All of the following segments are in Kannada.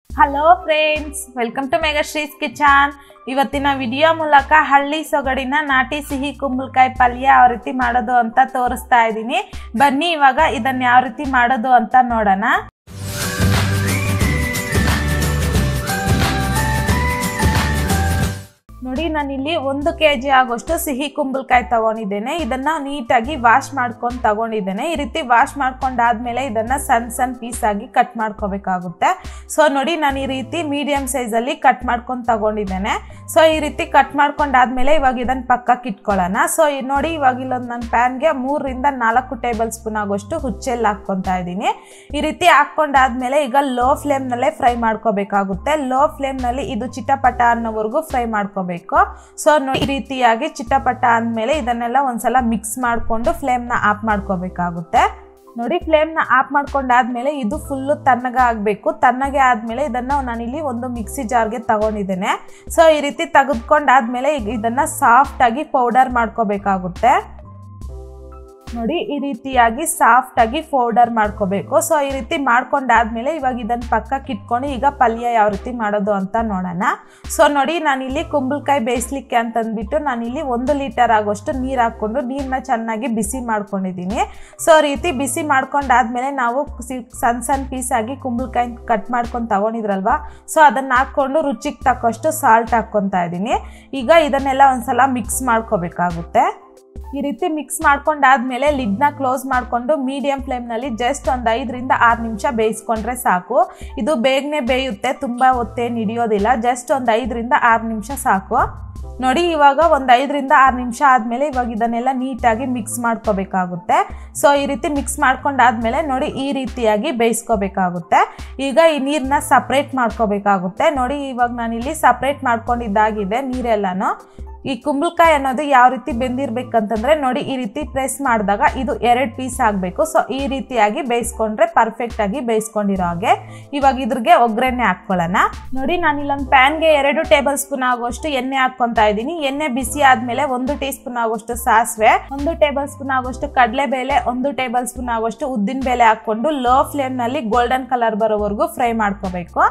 hello friends welcome to Megashree's kitchen ಇವತ್ತಿನ ವಿಡಿಯೋ ಮೂಲಕ ಹಳ್ಳಿ ಸೊಗಡಿನ ನಾಟಿ ಸಿಹಿ ಕುಂಬಳಕಾಯಿ ಪಲ್ಯ ಯಾವ ರೀತಿ ಮಾಡೋದು ಅಂತ ತೋರಿಸ್ತಾ ಇದ್ದೀನಿ ಬನ್ನಿ ಇವಾಗ ಇದನ್ನ ಯಾವ ರೀತಿ ಮಾಡೋದು ಅಂತ ನೋಡೋಣ ನೋಡಿ ನಾನಿಲ್ಲಿ ಒಂದು ಕೆ ಜಿ ಆಗೋಷ್ಟು ಸಿಹಿ ಕುಂಬಳಕಾಯಿ ತಗೊಂಡಿದ್ದೇನೆ ಇದನ್ನ ನೀಟಾಗಿ ವಾಶ್ ಮಾಡ್ಕೊಂಡು ತಗೊಂಡಿದ್ದೇನೆ ಈ ರೀತಿ ವಾಶ್ ಮಾಡ್ಕೊಂಡಾದ್ಮೇಲೆ ಇದನ್ನ ಸಣ್ಣ ಸಣ್ಣ ಪೀಸ್ ಆಗಿ ಕಟ್ ಮಾಡ್ಕೋಬೇಕಾಗುತ್ತೆ ಸೊ ನೋಡಿ ನಾನು ಈ ರೀತಿ ಮೀಡಿಯಂ ಸೈಜಲ್ಲಿ ಕಟ್ ಮಾಡ್ಕೊಂಡು ತಗೊಂಡಿದ್ದೇನೆ ಸೊ ಈ ರೀತಿ ಕಟ್ ಮಾಡ್ಕೊಂಡಾದ್ಮೇಲೆ ಇವಾಗ ಇದನ್ನ ಪಕ್ಕಕ್ಕೆ ಇಟ್ಕೊಳ್ಳೋಣ ಸೊ ನೋಡಿ ಇವಾಗ ಇಲ್ಲೊಂದು ನನ್ನ ಪ್ಯಾನ್ಗೆ ಮೂರರಿಂದ ನಾಲ್ಕು ಟೇಬಲ್ ಸ್ಪೂನ್ ಆಗೋಷ್ಟು ಹುಚ್ಚೆಲ್ಲ ಹಾಕ್ಕೊತಾ ಇದ್ದೀನಿ ಈ ರೀತಿ ಹಾಕ್ಕೊಂಡಾದ್ಮೇಲೆ ಈಗ ಲೋ ಫ್ಲೇಮ್ನಲ್ಲೇ ಫ್ರೈ ಮಾಡ್ಕೋಬೇಕಾಗುತ್ತೆ ಲೋ ಫ್ಲೇಮ್ನಲ್ಲಿ ಇದು ಚಿಟಪಟ ಅನ್ನೋವರೆಗೂ ಫ್ರೈ ಮಾಡ್ಕೋಬೇಕು ಸೊ ಈ ರೀತಿಯಾಗಿ ಚಿಟಪಟ ಅಂದಮೇಲೆ ಇದನ್ನೆಲ್ಲ ಒಂದ್ಸಲ ಮಿಕ್ಸ್ ಮಾಡಿಕೊಂಡು ಫ್ಲೇಮ್ನ ಆಫ್ ಮಾಡ್ಕೋಬೇಕಾಗುತ್ತೆ ನೋಡಿ ಫ್ಲೇಮ್ನ ಆಫ್ ಮಾಡ್ಕೊಂಡಾದ್ಮೇಲೆ ಇದು ಫುಲ್ಲು ತಣ್ಣಗ ಆಗಬೇಕು ತಣ್ಣಗೆ ಆದಮೇಲೆ ಇದನ್ನು ನಾನಿಲ್ಲಿ ಒಂದು ಮಿಕ್ಸಿ ಜಾರ್ಗೆ ತಗೊಂಡಿದ್ದೇನೆ ಸೊ ಈ ರೀತಿ ತೆಗೆದುಕೊಂಡಾದ್ಮೇಲೆ ಈಗ ಇದನ್ನು ಸಾಫ್ಟಾಗಿ ಪೌಡರ್ ಮಾಡ್ಕೋಬೇಕಾಗುತ್ತೆ ನೋಡಿ ಈ ರೀತಿಯಾಗಿ ಸಾಫ್ಟ್ ಆಗಿ ಪೌಡರ್ ಮಾಡ್ಕೋಬೇಕು ಸೊ ಈ ರೀತಿ ಮಾಡ್ಕೊಂಡಾದ್ಮೇಲೆ ಇವಾಗ ಇದನ್ನ ಪಕ್ಕಕ್ಕೆ ಇಟ್ಕೊಂಡು ಈಗ ಪಲ್ಯ ಯಾವ ರೀತಿ ಮಾಡೋದು ಅಂತ ನೋಡೋಣ ಸೊ ನೋಡಿ ನಾನಿಲ್ಲಿ ಕುಂಬಳಕಾಯಿ ಬೇಯಿಸ್ಲಿಕ್ಕೆ ಅಂತಂದ್ಬಿಟ್ಟು ನಾನಿಲ್ಲಿ ಒಂದು ಲೀಟರ್ ಆಗೋಷ್ಟು ನೀರು ಹಾಕ್ಕೊಂಡು ನೀರನ್ನ ಚೆನ್ನಾಗಿ ಬಿಸಿ ಮಾಡ್ಕೊಂಡಿದ್ದೀನಿ ಸೊ ರೀತಿ ಬಿಸಿ ಮಾಡ್ಕೊಂಡಾದ್ಮೇಲೆ ನಾವು ಸಣ್ಣ ಸಣ್ಣ ಪೀಸ್ ಆಗಿ ಕುಂಬಳಕಾಯಿ ಕಟ್ ಮಾಡ್ಕೊಂಡು ತಗೊಂಡಿದ್ರಲ್ವಾ ಸೊ ಅದನ್ನ ಹಾಕ್ಕೊಂಡು ರುಚಿಗೆ ತಕ್ಕಷ್ಟು ಸಾಲ್ಟ್ ಹಾಕ್ಕೊತಾ ಇದ್ದೀನಿ ಈಗ ಇದನ್ನೆಲ್ಲ ಒಂದ್ಸಲ ಮಿಕ್ಸ್ ಮಾಡ್ಕೋಬೇಕಾಗುತ್ತೆ ಈ ರೀತಿ ಮಿಕ್ಸ್ ಮಾಡ್ಕೊಂಡಾದ್ಮೇಲೆ ಲಿಡ್ನ ಕ್ಲೋಸ್ ಮಾಡಿಕೊಂಡು ಮೀಡಿಯಂ ಫ್ಲೇಮ್ನಲ್ಲಿ ಜಸ್ಟ್ ಒಂದು ಐದರಿಂದ ಆರು ನಿಮಿಷ ಬೇಯಿಸ್ಕೊಂಡ್ರೆ ಸಾಕು ಇದು ಬೇಗನೆ ಬೇಯುತ್ತೆ ತುಂಬ ಹೊತ್ತೇನು ಹಿಡಿಯೋದಿಲ್ಲ ಜಸ್ಟ್ ಒಂದು ಐದರಿಂದ ಆರು ನಿಮಿಷ ಸಾಕು ನೋಡಿ ಇವಾಗ ಒಂದು ಐದರಿಂದ ಆರು ನಿಮಿಷ ಆದಮೇಲೆ ಇವಾಗ ಇದನ್ನೆಲ್ಲ ನೀಟಾಗಿ ಮಿಕ್ಸ್ ಮಾಡ್ಕೋಬೇಕಾಗುತ್ತೆ ಸೊ ಈ ರೀತಿ ಮಿಕ್ಸ್ ಮಾಡ್ಕೊಂಡಾದ್ಮೇಲೆ ನೋಡಿ ಈ ರೀತಿಯಾಗಿ ಬೇಯಿಸ್ಕೋಬೇಕಾಗುತ್ತೆ ಈಗ ಈ ನೀರನ್ನ ಸಪ್ರೇಟ್ ಮಾಡ್ಕೋಬೇಕಾಗುತ್ತೆ ನೋಡಿ ಇವಾಗ ನಾನಿಲ್ಲಿ ಸಪ್ರೇಟ್ ಮಾಡ್ಕೊಂಡಿದ್ದಾಗಿದೆ ನೀರೆಲ್ಲನೂ ಈ ಕುಂಬಳಕಾಯಿ ಅನ್ನೋದು ಯಾವ ರೀತಿ ಬೆಂದಿರ್ಬೇಕಂತಂದ್ರೆ ನೋಡಿ ಈ ರೀತಿ ಪ್ರೆಸ್ ಮಾಡಿದಾಗ ಇದು ಎರಡು ಪೀಸ್ ಆಗಬೇಕು ಸೊ ಈ ರೀತಿಯಾಗಿ ಬೇಯಿಸ್ಕೊಂಡ್ರೆ ಪರ್ಫೆಕ್ಟ್ ಆಗಿ ಬೇಯಿಸ್ಕೊಂಡಿರೋ ಹಾಗೆ ಇವಾಗ ಇದ್ರಿಗೆ ಒಗ್ಗರಣೆ ಹಾಕ್ಕೊಳ್ಳೋಣ ನೋಡಿ ನಾನು ಇಲ್ಲೊಂದು ಪ್ಯಾನ್ಗೆ ಎರಡು ಟೇಬಲ್ ಸ್ಪೂನ್ ಆಗೋಷ್ಟು ಎಣ್ಣೆ ಹಾಕ್ಕೊತಾ ಇದ್ದೀನಿ ಎಣ್ಣೆ ಬಿಸಿ ಆದ್ಮೇಲೆ ಒಂದು ಟೀ ಸ್ಪೂನ್ ಆಗೋಷ್ಟು ಸಾಸಿವೆ ಒಂದು ಟೇಬಲ್ ಸ್ಪೂನ್ ಆಗೋಷ್ಟು ಕಡಲೆಬೇಳೆ ಒಂದು ಟೇಬಲ್ ಸ್ಪೂನ್ ಆಗೋಷ್ಟು ಉದ್ದಿನ ಬೇಳೆ ಹಾಕ್ಕೊಂಡು ಲೋ ಫ್ಲೇಮ್ನಲ್ಲಿ ಗೋಲ್ಡನ್ ಕಲರ್ ಬರೋವರೆಗೂ ಫ್ರೈ ಮಾಡ್ಕೋಬೇಕು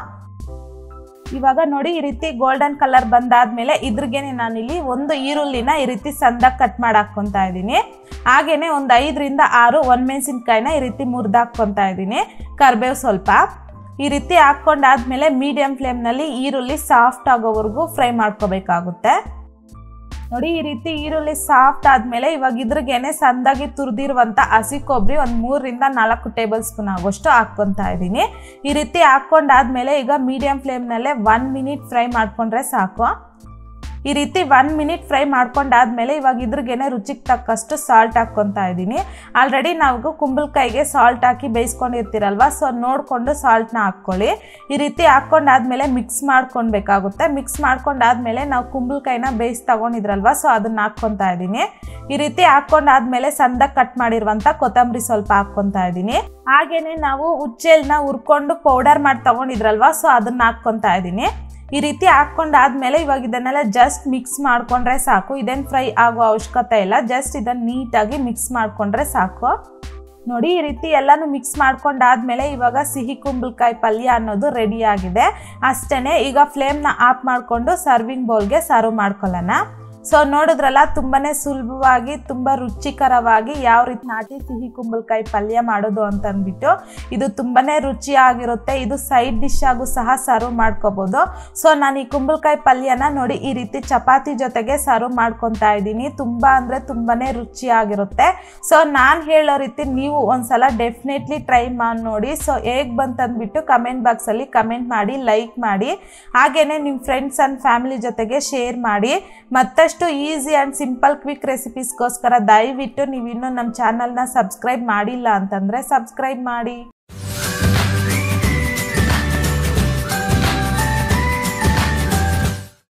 ಇವಾಗ ನೋಡಿ ಈ ರೀತಿ ಗೋಲ್ಡನ್ ಕಲರ್ ಬಂದಾದ್ಮೇಲೆ ಇದ್ರಿಗೇನೆ ನಾನಿಲ್ಲಿ ಒಂದು ಈರುಳ್ಳಿನ ಈ ರೀತಿ ಸಂದಾಗ ಕಟ್ ಮಾಡಿ ಹಾಕ್ಕೊತಾ ಇದ್ದೀನಿ ಹಾಗೇನೆ ಒಂದು ಐದರಿಂದ ಆರು ಒಣಮೆಣಸಿನ್ಕಾಯಿನ ಈ ರೀತಿ ಮುರಿದು ಹಾಕ್ಕೊತಾ ಇದ್ದೀನಿ ಕರ್ಬೇವು ಸ್ವಲ್ಪ ಈ ರೀತಿ ಹಾಕ್ಕೊಂಡಾದ್ಮೇಲೆ ಮೀಡಿಯಂ ಫ್ಲೇಮ್ನಲ್ಲಿ ಈರುಳ್ಳಿ ಸಾಫ್ಟ್ ಆಗೋವರೆಗೂ ಫ್ರೈ ಮಾಡ್ಕೋಬೇಕಾಗುತ್ತೆ ನೋಡಿ ಈ ರೀತಿ ಈರುಳ್ಳಿ ಸಾಫ್ಟ್ ಆದಮೇಲೆ ಇವಾಗ ಇದ್ರಿಗೇನೆ ಸಂದಾಗಿ ತುರಿದಿರುವಂಥ ಹಸಿ ಕೊಬ್ಬರಿ ಒಂದು ಮೂರರಿಂದ ನಾಲ್ಕು ಟೇಬಲ್ ಸ್ಪೂನ್ ಆಗೋಷ್ಟು ಹಾಕ್ಕೊತಾ ಇದ್ದೀನಿ ಈ ರೀತಿ ಹಾಕ್ಕೊಂಡಾದ್ಮೇಲೆ ಈಗ ಮೀಡಿಯಂ ಫ್ಲೇಮ್ನಲ್ಲೇ ಒನ್ ಮಿನಿಟ್ ಫ್ರೈ ಮಾಡ್ಕೊಂಡ್ರೆ ಸಾಕು ಈ ರೀತಿ ಒನ್ ಮಿನಿಟ್ ಫ್ರೈ ಮಾಡ್ಕೊಂಡಾದ್ಮೇಲೆ ಇವಾಗ ಇದ್ರಿಗೇನೆ ರುಚಿಗೆ ತಕ್ಕಷ್ಟು ಸಾಲ್ಟ್ ಹಾಕ್ಕೊತಾ ಇದ್ದೀನಿ ಆಲ್ರೆಡಿ ನಾವು ಕುಂಬಳಕಾಯಿಗೆ ಸಾಲ್ಟ್ ಹಾಕಿ ಬೇಯಿಸ್ಕೊಂಡಿರ್ತೀರಲ್ವ ಸೊ ನೋಡಿಕೊಂಡು ಸಾಲ್ಟ್ನ ಹಾಕ್ಕೊಳ್ಳಿ ಈ ರೀತಿ ಹಾಕ್ಕೊಂಡಾದ್ಮೇಲೆ ಮಿಕ್ಸ್ ಮಾಡ್ಕೊಳ್ಬೇಕಾಗುತ್ತೆ ಮಿಕ್ಸ್ ಮಾಡ್ಕೊಂಡಾದ್ಮೇಲೆ ನಾವು ಕುಂಬಳಕಾಯಿನ ಬೇಯಿಸಿ ತಗೊಂಡಿದ್ರಲ್ವ ಸೊ ಅದನ್ನ ಹಾಕ್ಕೊತಾ ಇದ್ದೀನಿ ಈ ರೀತಿ ಹಾಕ್ಕೊಂಡಾದ್ಮೇಲೆ ಸಣ್ಣದಾಗಿ ಕಟ್ ಮಾಡಿರುವಂಥ ಕೊತ್ತಂಬರಿ ಸ್ವಲ್ಪ ಹಾಕ್ಕೊತಾ ಇದ್ದೀನಿ ಹಾಗೇನೆ ನಾವು ಉಚ್ಚೆಲ್ನ ಹುರ್ಕೊಂಡು ಪೌಡರ್ ಮಾಡಿ ತಗೊಂಡಿದ್ರಲ್ವ ಸೊ ಅದನ್ನ ಹಾಕ್ಕೊತಾ ಇದ್ದೀನಿ ಈ ರೀತಿ ಹಾಕ್ಕೊಂಡಾದ್ಮೇಲೆ ಇವಾಗ ಇದನ್ನೆಲ್ಲ ಜಸ್ಟ್ ಮಿಕ್ಸ್ ಮಾಡ್ಕೊಂಡ್ರೆ ಸಾಕು ಇದೇನು ಫ್ರೈ ಆಗೋ ಅವಶ್ಯಕತೆ ಇಲ್ಲ ಜಸ್ಟ್ ಇದನ್ನು ನೀಟಾಗಿ ಮಿಕ್ಸ್ ಮಾಡ್ಕೊಂಡ್ರೆ ಸಾಕು ನೋಡಿ ಈ ರೀತಿ ಎಲ್ಲನೂ ಮಿಕ್ಸ್ ಮಾಡ್ಕೊಂಡಾದ್ಮೇಲೆ ಇವಾಗ ಸಿಹಿ ಕುಂಬಳಕಾಯಿ ಪಲ್ಯ ಅನ್ನೋದು ರೆಡಿ ಆಗಿದೆ ಅಷ್ಟೇ ಈಗ ಫ್ಲೇಮ್ನ ಆಫ್ ಮಾಡಿಕೊಂಡು ಸರ್ವಿಂಗ್ ಬೌಲ್ಗೆ ಸರ್ವ್ ಮಾಡ್ಕೊಳ್ಳೋಣ ಸೊ ನೋಡಿದ್ರಲ್ಲ ತುಂಬಾನೇ ಸುಲಭವಾಗಿ ತುಂಬ ರುಚಿಕರವಾಗಿ ಯಾವ ರೀತಿ ನಾಟಿ ಸಿಹಿ ಕುಂಬಳಕಾಯಿ ಪಲ್ಯ ಮಾಡೋದು ಅಂತ ಅಂದ್ಬಿಟ್ಟು ಇದು ತುಂಬಾನೇ ರುಚಿಯಾಗಿರುತ್ತೆ ಇದು ಸೈಡ್ ಡಿಶ್ ಆಗು ಸಹ ಸರ್ವ್ ಮಾಡ್ಕೋಬೋದು ಸೊ ನಾನು ಈ ಕುಂಬಳಕಾಯಿ ಪಲ್ಯನ ನೋಡಿ ಈ ರೀತಿ ಚಪಾತಿ ಜೊತೆಗೆ ಸರ್ವ್ ಮಾಡ್ಕೊತಾ ಇದ್ದೀನಿ ತುಂಬ ಅಂದರೆ ತುಂಬಾನೇ ರುಚಿಯಾಗಿರುತ್ತೆ ಸೊ ನಾನು ಹೇಳೋ ರೀತಿ ನೀವು ಒಂದ್ಸಲ ಡೆಫಿನೆಟ್ಲಿ ಟ್ರೈ ಮಾಡಿ ನೋಡಿ ಸೊ ಹೇಗೆ ಬಂತಂದ್ಬಿಟ್ಟು ಕಮೆಂಟ್ ಬಾಕ್ಸಲ್ಲಿ ಕಮೆಂಟ್ ಮಾಡಿ ಲೈಕ್ ಮಾಡಿ ಹಾಗೆಯೇ ನಿಮ್ಮ ಫ್ರೆಂಡ್ಸ್ ಆ್ಯಂಡ್ ಫ್ಯಾಮಿಲಿ ಜೊತೆಗೆ ಶೇರ್ ಮಾಡಿ ಮತ್ತಷ್ಟು ಈಸಿ ಆ್ಯಂಡ್ ಸಿಂಪಲ್ ಕ್ವಿಕ್ ರೆಸಿಪೀಸ್ಗೋಸ್ಕರ ದಯವಿಟ್ಟು ನೀವು ಇನ್ನೂ ನಮ್ಮ ಚಾನಲ್ನ ಸಬ್ಸ್ಕ್ರೈಬ್ ಮಾಡಿಲ್ಲ ಅಂತಂದರೆ ಸಬ್ಸ್ಕ್ರೈಬ್ ಮಾಡಿ